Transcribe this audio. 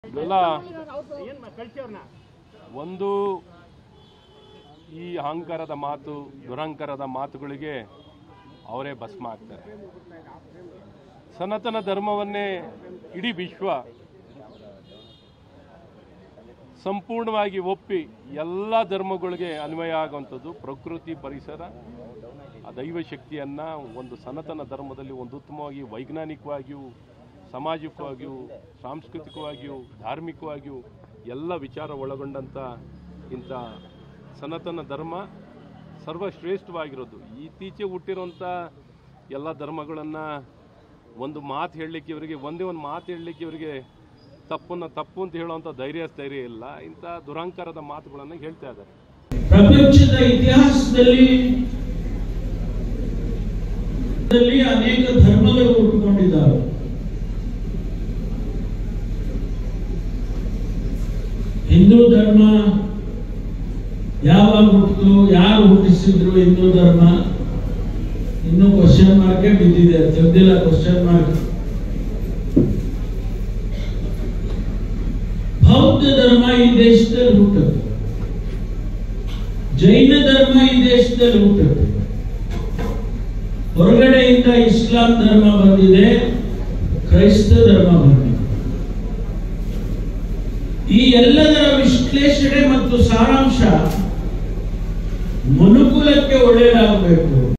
ಇವೆಲ್ಲ ಒಂದು ಈ ಅಹಂಕಾರದ ಮಾತು ದುರಹಂಕಾರದ ಮಾತುಗಳಿಗೆ ಅವರೇ ಭಸ್ಮ ಆಗ್ತಾರೆ ಸನಾತನ ಧರ್ಮವನ್ನೇ ಇಡೀ ವಿಶ್ವ ಸಂಪೂರ್ಣವಾಗಿ ಒಪ್ಪಿ ಎಲ್ಲ ಧರ್ಮಗಳಿಗೆ ಅನ್ವಯ ಆಗುವಂಥದ್ದು ಪ್ರಕೃತಿ ಪರಿಸರ ಆ ದೈವ ಶಕ್ತಿಯನ್ನು ಒಂದು ಸನಾತನ ಧರ್ಮದಲ್ಲಿ ಒಂದು ಉತ್ತಮವಾಗಿ ವೈಜ್ಞಾನಿಕವಾಗಿಯೂ ಸಾಮಾಜಿಕವಾಗಿಯೂ ಸಾಂಸ್ಕೃತಿಕವಾಗಿಯೂ ಧಾರ್ಮಿಕವಾಗಿಯೂ ಎಲ್ಲ ವಿಚಾರ ಒಳಗೊಂಡಂಥ ಇಂಥ ಸನಾತನ ಧರ್ಮ ಸರ್ವಶ್ರೇಷ್ಠವಾಗಿರೋದು ಇತ್ತೀಚೆಗೆ ಹುಟ್ಟಿರುವಂಥ ಎಲ್ಲ ಧರ್ಮಗಳನ್ನು ಒಂದು ಮಾತು ಹೇಳಲಿಕ್ಕೆ ಇವರಿಗೆ ಒಂದೇ ಒಂದು ಮಾತು ಹೇಳಲಿಕ್ಕೆ ಇವರಿಗೆ ತಪ್ಪನ್ನು ತಪ್ಪು ಅಂತ ಹೇಳುವಂಥ ಧೈರ್ಯ ಸ್ಥೈರ್ಯ ಇಲ್ಲ ಇಂಥ ದುರಹಂಕಾರದ ಮಾತುಗಳನ್ನು ಹೇಳ್ತಾ ಇದ್ದಾರೆ ಪ್ರಪಂಚದ ಇತಿಹಾಸದಲ್ಲಿ ದಲ್ಲಿ ಅನೇಕ ಧರ್ಮಗಳು ಹುಟ್ಟುಕೊಂಡಿದ್ದಾವೆ ಹಿಂದೂ ಧರ್ಮ ಯಾವಾಗ ಹುಟ್ಟಿತು ಯಾರು ಹುಟ್ಟಿಸಿದ್ರು ಹಿಂದೂ ಧರ್ಮ ಇನ್ನು ಕ್ವಶನ್ ಮಾರ್ಕೆ ಬಿದ್ದಿದೆ ತೆಗ್ದಿಲ್ಲ ಕ್ವಶನ್ ಮಾರ್ಕ್ ಬೌದ್ಧ ಧರ್ಮ ಈ ದೇಶದಲ್ಲಿ ಹುಟ್ಟುತ್ತೆ ಜೈನ ಧರ್ಮ ಈ ದೇಶದಲ್ಲಿ ಹುಟ್ಟುತ್ತೆ ಹೊರಗಡೆಯಿಂದ ಇಸ್ಲಾಂ ಧರ್ಮ ಬಂದಿದೆ ಕ್ರೈಸ್ತ ಧರ್ಮ ಬಂದಿದೆ ಈ ಎಲ್ಲದರ ವಿಶ್ಲೇಷಣೆ ಮತ್ತು ಸಾರಾಂಶ ಮನುಕುಲಕ್ಕೆ ಒಳ್ಳೆಯದಾಗಬೇಕು